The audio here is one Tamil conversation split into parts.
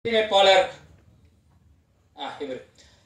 இசையமைப்பாளர் ஆ, இவர்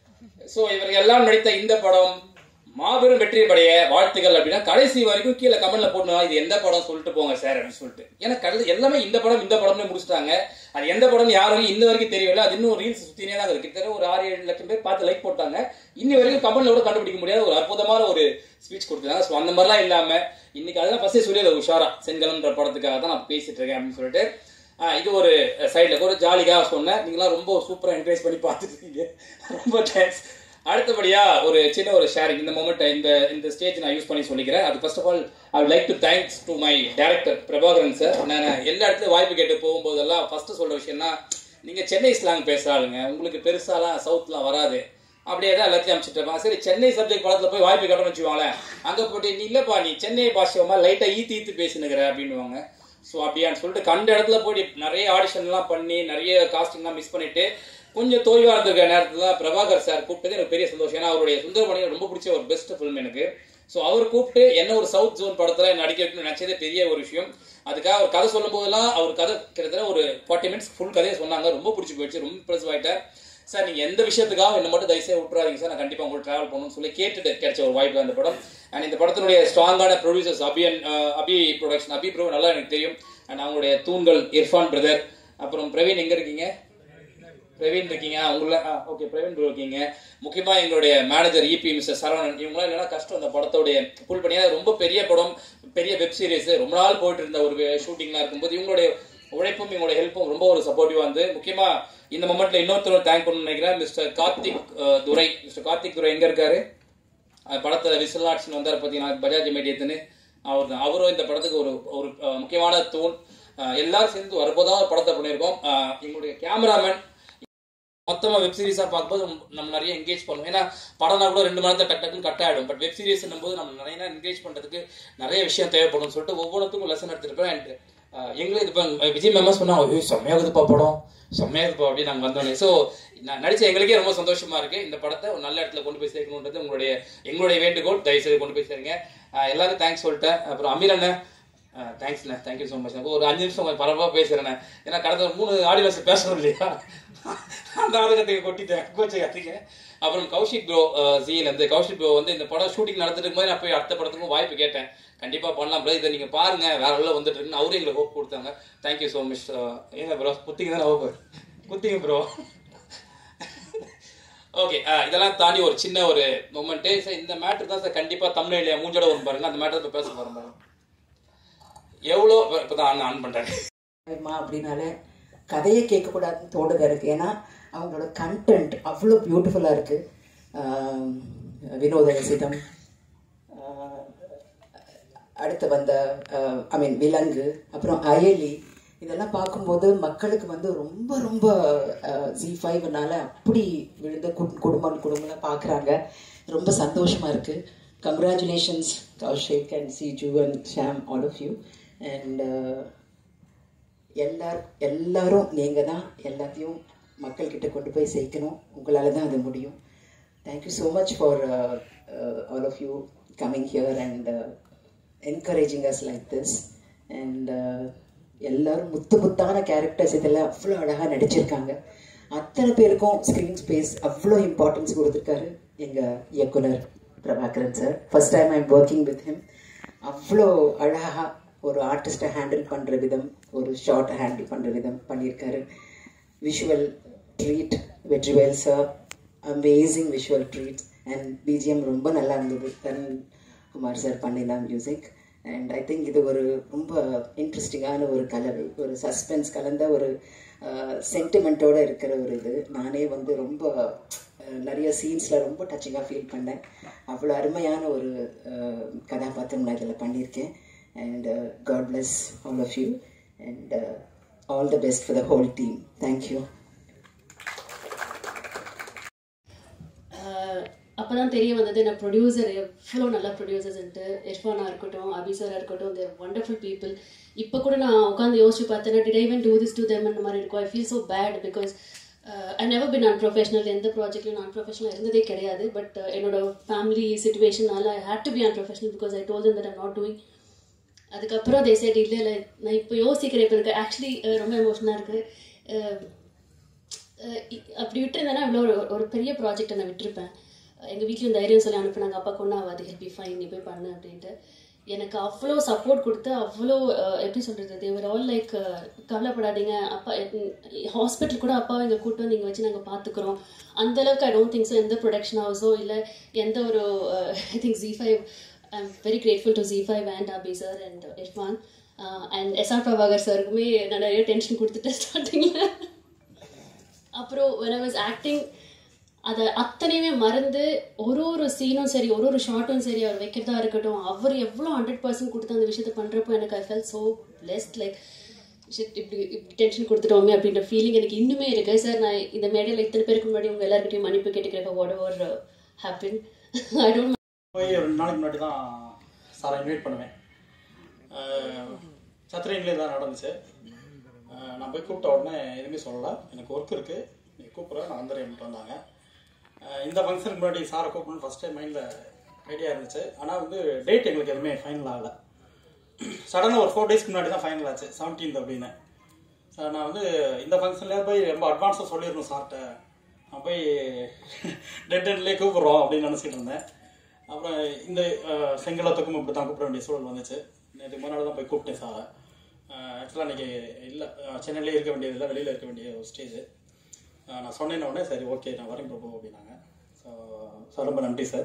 சோ இவர்கள் எல்லாம் நடித்த இந்த படம் மாபெரும் வெற்றி படைய வாழ்த்துக்கள் அப்படின்னா கடைசி வரைக்கும் கீழே கமெண்ட்ல போடணும் இது எந்த படம் சொல்லிட்டு போங்க சார் அப்படின்னு சொல்லிட்டு ஏன்னா கடல் எல்லாமே இந்த படம் இந்த படம்னு முடிச்சிட்டாங்க அது எந்த படம் யாரும் இன்ன வரைக்கும் தெரியல அது இன்னும் ரீல்ஸ் சுத்தினே தான் இருக்கு கிட்டத்தட்ட ஒரு ஆறு ஏழு லட்சம் பேர் பார்த்து லைக் போட்டாங்க இன்னி வரைக்கும் கமெண்ட்ல கூட கண்டுபிடிக்க முடியாத ஒரு அற்புதமான ஒரு ஸ்பீச் கொடுத்தாங்க ஸோ அந்த மாதிரிலாம் இல்லாம இன்னைக்கு அதெல்லாம் ஃபர்ஸ்ட் சொல்லி உஷாரா செங்கலம்ன்ற படத்துக்காக தான் நான் பேசிட்டு இருக்கேன் அப்படின்னு சொல்லிட்டு ஆ, இது ஒரு சைடில் ஒரு ஜாலிக்காக சொன்னேன் நீங்களாம் ரொம்ப சூப்பராக என்கரேஜ் பண்ணி பார்த்துட்டு இருக்கீங்க ரொம்ப தேங்க்ஸ் அடுத்தபடியா ஒரு சின்ன ஒரு ஷேரிங் இந்த மொமெண்ட் இந்த இந்த ஸ்டேஜ் நான் யூஸ் பண்ணி சொல்லிக்கிறேன் அது first of all I like to thanks to my director Prabhakaran sir நான் எல்லா இடத்துலையும் வாய்ப்பு கேட்டு போகும்போதெல்லாம் ஃபர்ஸ்ட் சொல்ற விஷயம்னா நீங்க சென்னை ஸ்லாங் பேசுறாளுங்க உங்களுக்கு பெருசாலாம் சவுத்லாம் வராது அப்படியே தான் எல்லாத்தையும் அனுப்பிச்சிட்டு இருப்பாங்க சரி சென்னை சப்ஜெக்ட் படத்துல போய் வாய்ப்பு கேட்டோம்னு வச்சுக்கோங்களேன் அங்க போயிட்டு நீ இல்லப்பா நீ சென்னை பாஷையமா லைட்டா ஈத்து ஈத்து பேசினுக்கிற அப்படின்னுவாங்க ஸோ அப்படியான்னு சொல்லிட்டு கண்ட இடத்துல போய் நிறைய ஆடிஷன்லாம் பண்ணி நிறைய காஸ்டிங்லாம் மிஸ் பண்ணிட்டு கொஞ்சம் தோய்வா இருந்திருக்க நேரத்துல தான் பிரபாகர் சார் கூப்பிட்டது எனக்கு பெரிய சந்தோஷம் ஏன்னா அவருடைய சுந்தரமணி ரொம்ப பிடிச்ச ஒரு பெஸ்ட் ஃபிலிம் எனக்கு ஸோ அவர் கூப்பிட்டு என்ன ஒரு சவுத் ஜோன் படத்துல நடிக்க வைக்கணும்னு நினைச்சதே பெரிய ஒரு விஷயம் அதுக்காக அவர் கதை சொல்லும் போதெல்லாம் அவர் கதை கிட்டத்தட்ட ஒரு ஃபார்ட்டி மினிட்ஸ் ஃபுல் கதையை சொன்னாங்க ரொம்ப பிடிச்சி போயிடுச்சு ரொம்ப இம்ப்ரெஸ் ஆயிட்டேன் சார் நீங்க எந்த விஷயத்துக்காக என்ன மட்டும் தயவுசெய்து விட்டுறாதீங்க சார் நான் கண்டிப்பா உங்களுக்கு டிராவல் பண்ணணும்னு சொல்லி கேட்டுட்டு கிடைச்ச ஒரு வாய்ப்பு தான் இந்த படம் அண்ட் இந்த படத்தினுடைய ஸ்ட்ராங்கான ப்ரொடியூசர்ஸ் அபியன் uh, Abhi production Abhi bro நல்லா எனக்கு தெரியும் அண்ட் அவங்களுடைய தூண்கள் இர்ஃபான் பிரதர் அப்புறம் பிரவீன் எங்க இருக்கீங்க பிரவீன் இருக்கீங்க உங்கள ஓகே பிரவீன் ப்ரோ இருக்கீங்க முக்கியமா எங்களுடைய மேனேஜர் இபி மிஸ்டர் சரவணன் இவங்களாம் இல்லைன்னா கஷ்டம் அந்த படத்தோடைய புல் பண்ணி ஏன்னா ரொம்ப பெரிய படம் பெரிய வெப் சீரிஸ் ரொம்ப நாள் போயிட்டு இருந்த ஒரு ஷூட்டிங்லாம் இருக்கும்போது இவங்களுடைய உழைப்பும் இவங்களுடைய ஹெல்ப்பும் ரொம்ப ஒரு சப்போர்ட்டிவா வந்து முக்கியமா இந்த மொமெண்ட்ல இன்னொருத்தர் தேங்க் பண்ணணும்னு நினைக்கிறேன் mister Karthik uh, Durai mister Karthik Durai எங்க இருக்காரு அந்த படத்தை விசில் ஆட்சின்னு வந்தார் பார்த்தீங்கன்னா பஜாஜ் மீடியத்துன்னு அவர் தான் அவரும் இந்த படத்துக்கு ஒரு ஒரு அஹ், முக்கியமான தூண் அஹ், எல்லாரும் சேர்ந்து ஒரு அற்புதமான படத்தை பண்ணியிருக்கோம் அஹ், எங்களுடைய கேமராமேன் மொத்தமா வெப் சீரிஸா பார்க்கும்போது நம்ம- நம்ம நிறைய என்கேஜ் பண்ணுவோம் ஏன்னா படம்னா கூட ரெண்டு மணி நேரத்தை டக் டக்குன்னு கட் ஆயிடும் பட் வெப் சீரிஸ் போது நம்ம நிறைய என்கேஜ் பண்றதுக்கு நிறைய விஷயம் தேவைப்படும் சொல்லிட்டு ஒவ்வொன்றுத்துக்கும் லெசன் எடுத்துருப்பேன் அண்ட் எங்களுக்கு இது இப்ப விஜய் மேமா சொன்னா ஐயோ செம்மையாகுதுப்பா படம் செம்மையாகுதுப்பா அப்படின்னு நாங்க வந்தோடனே ஸோ நான் நடிச்ச எங்களுக்கே ரொம்ப சந்தோஷமா இருக்கு இந்த படத்தை ஒரு நல்ல இடத்துல கொண்டு போய் சேர்க்கணுன்றது உங்களுடைய எங்களுடைய வேண்டுகோள் தயவு செய்து கொண்டு போய் சேருங்க அஹ் எல்லாருக்கும் தேங்க்ஸ் சொல்லிட்டேன் அப்புறம் அமீர் அண்ணன் தேங்க்ஸ்ண்ணே தேங்க்யூ ஸோ மச் ஒரு அஞ்சு நிமிஷம் கொஞ்சம் பரவாயில்ல பேசுறேண்ணே ஏன்னா கடந்த ஒரு மூணு ஆடியோஸ் பேசணும் இல்லையா அந்த ஆதகத்துக்கு கொட்டிட்டேன் கோச்சையாத்தீங்க அப்புறம் கௌஷிக் ப்ரோ ஜீலேருந்து கௌஷிக் ப்ரோ வந்து இந்த படம் ஷூட்டிங் நடந்துட்டு இருக்கும்போது நான் போய் அடுத்த படத்துக்கும் வாய்ப்பு கேட்டேன் கண்டிப்பா பண்ணலாம் ப்ரோ இதை நீங்க பாருங்க வேற உள்ள வந்துட்டு இருக்குன்னு அவரும் எங்களுக்கு ஹோப் கொடுத்தாங்க தேங்க்யூ ஸோ மச் ஏங்க ப்ரோ குத்திங்க தானே ஹோப் குத்திங்க ப்ரோ ஓகே இதெல்லாம் தாண்டி ஒரு சின்ன ஒரு மூமெண்ட்டு சார் இந்த மேட்ரு தான் சார் கண்டிப்பா தமிழ்ல மூஞ்சோட வரும் பாருங்க அந்த மேட்டர் பேச போறோம் பாருங்க எவ்வளோ இப்பதான் ஆன் பண்றேன் மா அப்படின்னாலே கதையை கேட்கக்கூடாதுன்னு தோணுது எனக்கு ஏன்னா அவங்களோட கண்டென்ட் அவ்வளோ பியூட்டிஃபுல்லாக இருக்குது வினோத ரசிதம் ஆஹ் அடுத்து வந்த ஐ மீன் விலங்கு அப்புறம் அயலி இதெல்லாம் பார்க்கும்போது மக்களுக்கு வந்து ரொம்ப ரொம்ப ஜி ஃபைவ்னால அப்படி விழுந்த கு- குடும்பம் குடும்பம் பார்க்குறாங்க ரொம்ப சந்தோஷமாக இருக்குது congratulations Kaushik and Siju and Sham all of you and எல்லார் எல்லாரும் நீங்கள் தான் எல்லாத்தையும் மக்கள்கிட்ட கொண்டு போய் சேர்க்கணும் உங்களால் தான் அது முடியும் thank you so much for all of you coming here and encouraging us like this and எல்லாரும் முத்து முத்தான கேரக்டர்ஸ் இதெல்லாம் அவ்வளோ அழகாக நடிச்சிருக்காங்க அத்தனை பேருக்கும் ஸ்க்ரீன் ஸ்பேஸ் அவ்வளோ இம்பார்ட்டன்ஸ் கொடுத்துருக்காரு எங்கள் இயக்குனர் Prabhakaran sir first time I'm working with him அவ்வளோ அழகாக ஒரு ஆர்டிஸ்ட்டை ஹேண்டில் பண்ணுற விதம் ஒரு ஷார்ட்டை ஹேண்டில் பண்ணுற விதம் பண்ணியிருக்காரு visual treat Vetrivel sir amazing visual treat and BGM ரொம்ப நல்லா இருந்தது தன் குமார் சார் பண்ணியிருந்தாங்க மியூசிக் அண்ட் ஐ திங்க் இது ஒரு ரொம்ப இன்ட்ரெஸ்டிங்கான ஒரு கலவை ஒரு சஸ்பென்ஸ் கலந்த ஒரு சென்டிமெண்ட்டோட இருக்கிற ஒரு இது நானே வந்து ரொம்ப அஹ், நிறைய சீன்ஸில் ரொம்ப டச்சிங்காக ஃபீல் பண்ணேன் அவ்வளோ அருமையான ஒரு அஹ், கதாபாத்திரம் நான் இதில் பண்ணியிருக்கேன் and god bless all of you and all the best for the whole team thank you அப்போ தான் தெரிய வந்தது நான் ப்ரொடியூசர் எவ்வளோ நல்ல ப்ரொடியூசர்ஸ்ன்ட்டு இர்ஃபானா இருக்கட்டும் அபிசரா இருக்கட்டும் தேர் வண்டர்ஃபுல் பீப்புள் இப்போ கூட நான் உட்காந்து யோசிச்சு பார்த்தேன்னா did I even do this to அந்த மாதிரி இருக்கும் I feel so bad because I never been நான் ப்ரொஃபஷனல் எந்த ப்ராஜெக்ட்லையும் நான் ப்ரொஃபஷனல் இருந்ததே கிடையாது பட் என்னோட ஃபேமிலி சுச்சுவேஷனால I hate to be unprofessional because I told that I'm not doing அதுக்கப்புறம் தே சைட் இல்லை இல்லை நான் இப்போ யோசிக்கிறேன் இப்போ எனக்கு ஆக்சுவலி ரொம்ப எமோஷனாக இருக்குது அஹ் இ- அப்படி விட்டுருந்தேன்னா இவ்வளோ ஒரு ஒரு பெரிய ப்ராஜெக்டை நான் விட்டுருப்பேன் எங்கள் வீட்லேயும் தைரியம் சொல்லி அனுப்புனாங்க அப்பா கொண்டு ஆகாது ஹெல்ப் பி ஃபைன் நீ போய் பண்ணு அப்படின்ட்டு எனக்கு அவ்வளோ சப்போர்ட் கொடுத்து அவ்வளோ அஹ், எப்படி சொல்கிறது தேவர் ஆல் லைக் கவலைப்படாதீங்க அப்பா ஹாஸ்பிட்டல் கூட அப்பாவை இங்கே கூட்டு வந்து இங்கே வச்சு நாங்கள் பார்த்துக்குறோம் அந்த அளவுக்கு ஐ டோன்ட் திங்க் ஸோ எந்த ப்ரொடக்ஷன் ஹவுஸோ இல்லை எந்த ஒரு I think G five I am very grateful to G five and Abhi sir and Irfan and SR Prabhakar சாருக்குமே நான் நிறைய டென்ஷன் கொடுத்துட்டேன் ஸ்டார்டிங்கில் அப்புறம் when I was ஆக்டிங் அதை அத்தனையுமே மறந்து ஒரு ஒரு சீனும் சரி ஒரு ஒரு ஷார்ட்டும் சரி அவர் வைக்கிறதா இருக்கட்டும் அவர் எவ்வளோ ஹண்ட்ரட் பர்சன்ட் கொடுத்து அந்த விஷயத்தை பண்ணுறப்போ எனக்கு I felt so blessed like shit இப்படி இப்படி டென்ஷன் கொடுத்துட்டோமே அப்படின்ற ஃபீலிங் எனக்கு இன்னுமே இருக்கு சார் நான் இந்த மேடையில் இத்தனை பேருக்கு முன்னாடி உங்கள் எல்லாருக்கிட்டையும் மன்னிப்பு கேட்டுக்கிறப்ப whatever happen I don't போய் ரெண்டு நாளைக்கு முன்னாடி தான் சாரை இன்வைட் பண்ணுவேன் சத்திரைங்களே தான் நடந்துச்சு அஹ் நான் போய் கூப்பிட்ட உடனே எதுவுமே சொல்லலை எனக்கு ஒர்க் இருக்குது நீ கூப்பிட்ற நான் வந்துடுறேன்ட்டு வந்தாங்க அஹ் இந்த ஃபங்க்ஷனுக்கு முன்னாடி சாரை கூப்பிடணும்னு ஃபஸ்ட் டைம் மைண்டில் ஐடியா இருந்துச்சு ஆனால் வந்து டேட் எங்களுக்கு எதுவுமே ஃபைனல் ஆகலை சடனாக ஒரு ஃபோர் டேஸ்க்கு முன்னாடி தான் ஃபைனல் ஆச்சு செவன்டீன்த் அப்படின்னு சார் நான் வந்து இந்த ஃபங்க்ஷன்லேயே போய் ரொம்ப அட்வான்ஸாக சொல்லிடணும் சார்கிட்ட நான் போய் டெட் எண்ட்லேயே கூப்பிட்றோம் அப்படின்னு நினச்சிட்டு இருந்தேன் அப்புறம் இந்த அஹ், செங்கலத்துக்கும் இப்படி தான் கூப்பிட வேண்டிய சூழல் வந்துச்சு நேற்று முன்னாடி தான் போய் கூப்பிட்டேன் சாரை ஆக்சுவலாக இன்றைக்கி இல்லை சென்னையிலே இருக்க வேண்டியது இல்லை வெளியில் இருக்க வேண்டிய ஒரு ஸ்டேஜ் நான் சொன்னேன்ன உடனே சரி ஓகே நான் வரேன் பிரபு அப்படின்னாங்க ஸோ சார் ரொம்ப நன்றி சார்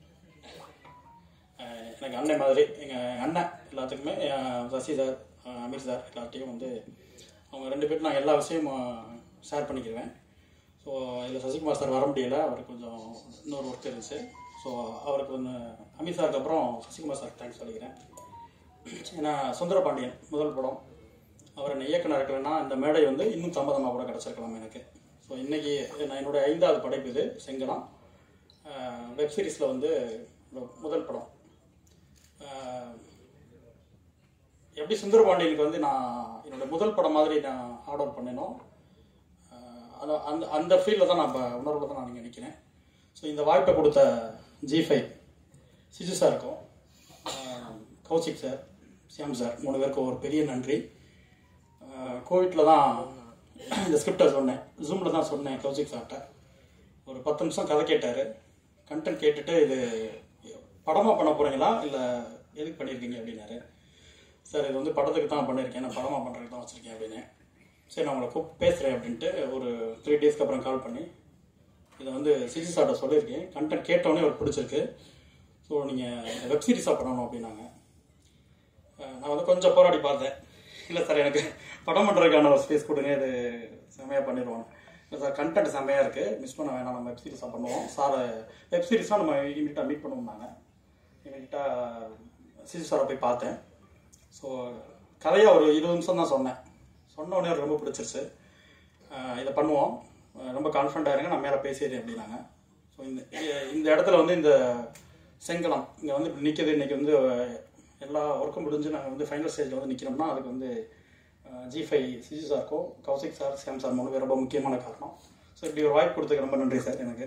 அஹ் எனக்கு அண்ணன் மாதிரி எங்கள் அண்ணன் எல்லாத்துக்குமே அஹ் சசி சார் அஹ் அமீர் சார் எல்லார்ட்டையும் வந்து அவங்க ரெண்டு பேரும் நான் எல்லா விஷயமும் ஷேர் பண்ணிக்கிடுவேன் ஸோ இதில் சசிகுமார் சார் வர முடியல அவருக்கு கொஞ்சம் இன்னொரு ஒர்க் இருந்துச்சு ஸோ அவருக்கு வந்து அமீர் சாருக்கு அப்புறம் சசிகுமார் சார் தேங்க்ஸ் சொல்லிக்கிறேன் ஏன்னா சுந்தரபாண்டியன் முதல் படம் அவர் என்னை இயக்குனர் இருக்கலைன்னா இந்த மேடை வந்து இன்னும் தாமதமாக கூட கிடச்சிருக்கலாம் எனக்கு ஸோ இன்னைக்கு நான் என்னுடைய ஐந்தாவது படைப்பு இது செங்கலம் வெப் சீரிஸில் வந்து என்னோட முதல் படம் ஆஹ் எப்படி சுந்தரபாண்டியனுக்கு வந்து நான் என்னோட முதல் படம் மாதிரி நான் ஆர்டர் பண்ணினோ அந்த அந்த அந்த ஃபீல்டில் தான் நான் இப்போ உணர்வில் தான் நான் நினைக்கிறேன் ஸோ இந்த வாய்ப்பை கொடுத்த ஜி ஃபைவ் சிஜு சாருக்கும் ஆஹ் கௌசிக் சார் சியாம் சார் மூணு பேருக்கும் ஒரு பெரிய நன்றி கோவிட்டில் தான் இந்த ஸ்கிரிப்டை சொன்னேன் ஜூமில் தான் சொன்னேன் கௌசிக் சார்கிட்ட ஒரு பத்து நிமிஷம் கதை கேட்டார் கண்டென்ட் கேட்டுட்டு இது படமாக பண்ண போகிறீங்களா இல்லை எதுக்கு பண்ணியிருக்கீங்க அப்படின்னாரு சார் இது வந்து படத்துக்கு தான் பண்ணியிருக்கேன் நான் படமாக பண்ணுறதுக்கு தான் வச்சுருக்கேன் அப்படின்னு சரி நான் உங்களை கூப்பிட்டு பேசுகிறேன் அப்படின்ட்டு ஒரு த்ரீ டேஸ்க்கு அப்புறம் கால் பண்ணி இதை வந்து சிசி சார்ட்ட சொல்லியிருக்கேன் கண்டென்ட் கேட்டோடனே அவருக்கு பிடிச்சிருக்கு ஸோ நீங்கள் வெப் சீரிஸாக பண்ணணும் அப்படின்னாங்க அஹ் நான் வந்து கொஞ்சம் போராடி பார்த்தேன் இல்லை சார் எனக்கு படம் பண்ணுறதுக்கான ஒரு ஸ்பேஸ் கொடுங்க இது செம்மையாக பண்ணிடுவோம் இல்லை சார் கண்டென்ட் செம்மையாக இருக்குது மிஸ் பண்ண வேணாம் நம்ம வெப் சீரிஸாக பண்ணுவோம் சார் வெப் சீரிஸாக நம்ம இமீடியட்டாக மீட் பண்ணுவோம்னாங்க இமீடியட்டாக சிசி சாரை போய் பார்த்தேன் ஸோ கதையாக ஒரு இருபது நிமிஷம் தான் சொன்னேன் சொன்ன உடனே அவருக்கு ரொம்ப பிடிச்சிருச்சு அஹ் இதை பண்ணுவோம் அஹ் ரொம்ப கான்ஃபிடண்ட்டாக இருங்க நான் மேலே பேசிடுறேன் அப்படின்னாங்க ஸோ இந்த இ- இந்த இடத்துல வந்து இந்த செங்கலம் இங்கே வந்து இப்படி நிற்கிது இன்றைக்கி வந்து அஹ், எல்லா ஒர்க்கும் முடிஞ்சு நாங்கள் வந்து ஃபைனல் ஸ்டேஜில் வந்து நிற்கிறோம்னா அதுக்கு வந்து ஜி ஃபைவ் சிஜி சாருக்கும் கௌசிக் சார் சிஎம் சார் மூணு பேர் ரொம்ப முக்கியமான காரணம் ஸோ இப்படி ஒரு வாய்ப்பு கொடுத்ததுக்கு ரொம்ப நன்றி சார் எனக்கு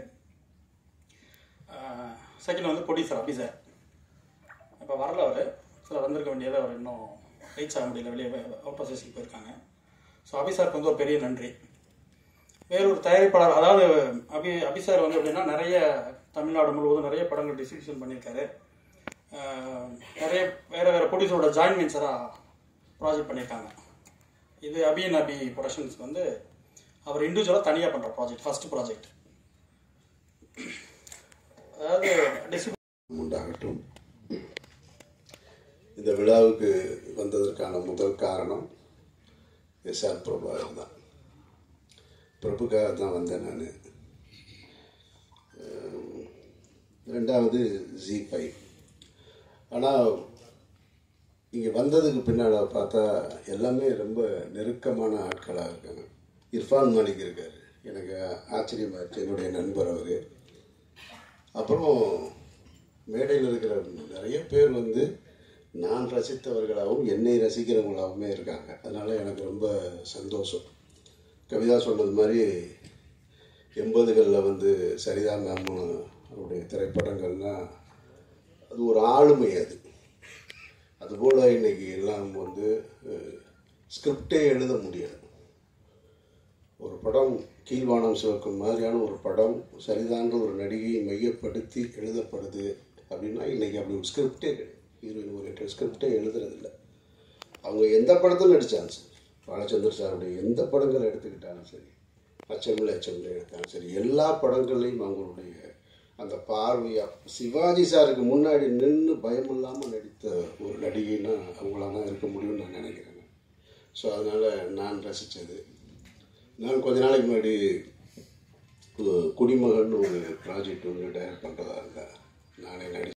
செகண்ட் வந்து ப்ரொடியூசர் அபி சார் இப்போ வரல அவர் சில வந்திருக்க வேண்டியது அவர் இன்னும் ரீச் ஆக முடியல வெளியே அவுட் ஆஃப் ஸ்டேஷன் போயிருக்காங்க ஸோ அபி சாருக்கு வந்து ஒரு பெரிய நன்றி வேறொரு தயாரிப்பாளர் அதாவது அபி அபி சார் வந்து எப்படின்னா நிறைய தமிழ்நாடு முழுவதும் நிறைய படங்கள் டிஸ்ட்ரிபியூஷன் பண்ணியிருக்காரு அஹ் நிறைய வேற வேற ப்ரொடியூசரோட ஜாயின் வெஞ்சராக ப்ராஜெக்ட் பண்ணியிருக்காங்க இது அபி அண்ட் அபி ப்ரொடக்ஷன்ஸ்க்கு வந்து அவர் இண்டிவிஜுவலாக தனியாக பண்ணுற ப்ராஜெக்ட் ஃபர்ஸ்ட் ப்ராஜெக்ட் அதாவது டிஸ்ட்ரிபியூ உண்டாகட்டும் இந்த விழாவுக்கு வந்ததற்கான முதல் காரணம் எஸ்ஆர் பிரபாகர் தான் பிரபுக்காக தான் வந்தேன் நான் ரெண்டாவது ஜி ஃபைவ் ஆனால் இங்கே வந்ததுக்கு பின்னால் பார்த்தா எல்லாமே ரொம்ப நெருக்கமான ஆட்களாக இருக்காங்க இர்ஃபான் மாலிக் இருக்கார் எனக்கு ஆச்சரியமாச்சு என்னுடைய நண்பர் அவர் அப்புறம் மேடையில் இருக்கிற நிறைய பேர் வந்து நான் ரசித்தவர்களாகவும் என்னை ரசிக்கிறவங்களாகவுமே இருக்காங்க அதனால் எனக்கு ரொம்ப சந்தோஷம் கவிதா சொன்னது மாதிரி எண்பதுகளில் வந்து சரிதான் நம்ம அவருடைய திரைப்படங்கள்னால் அது ஒரு ஆளுமை அது அதுபோல் இன்னைக்கு எல்லாம் வந்து ஸ்கிரிப்டே எழுத முடியாது ஒரு படம் கீழ்வானம் சிவக்கும் மாதிரியான ஒரு படம் சரிதான்ற ஒரு நடிகையை மையப்படுத்தி எழுதப்படுது அப்படின்னா இன்னைக்கு அப்படி ஒரு ஸ்கிரிப்டே கிடையாது ஹீரோயின் ஒரு ஸ்கிரிப்டே எழுதுறதில்ல அவங்க எந்த படத்தில் நடித்தாலும் சரி பாலச்சந்தர் சாருடைய எந்த படங்களை எடுத்துக்கிட்டாலும் சரி அச்சமில்லை அச்சமில்லை எடுத்தாலும் சரி எல்லா படங்களையும் அவங்களுடைய அந்த பார்வையா சிவாஜி சாருக்கு முன்னாடி நின்று பயம் இல்லாமல் நடித்த ஒரு நடிகைன்னா அவங்களால தான் இருக்க முடியும்னு நான் நினைக்கிறேன் ஸோ அதனால் நான் ரசித்தது நான் கொஞ்ச நாளைக்கு முன்னாடி கு- குடிமகன் ஒரு ப்ராஜெக்ட் ஒன்று டைரக்ட் பண்ணுறதா இருந்தேன் நானே நடி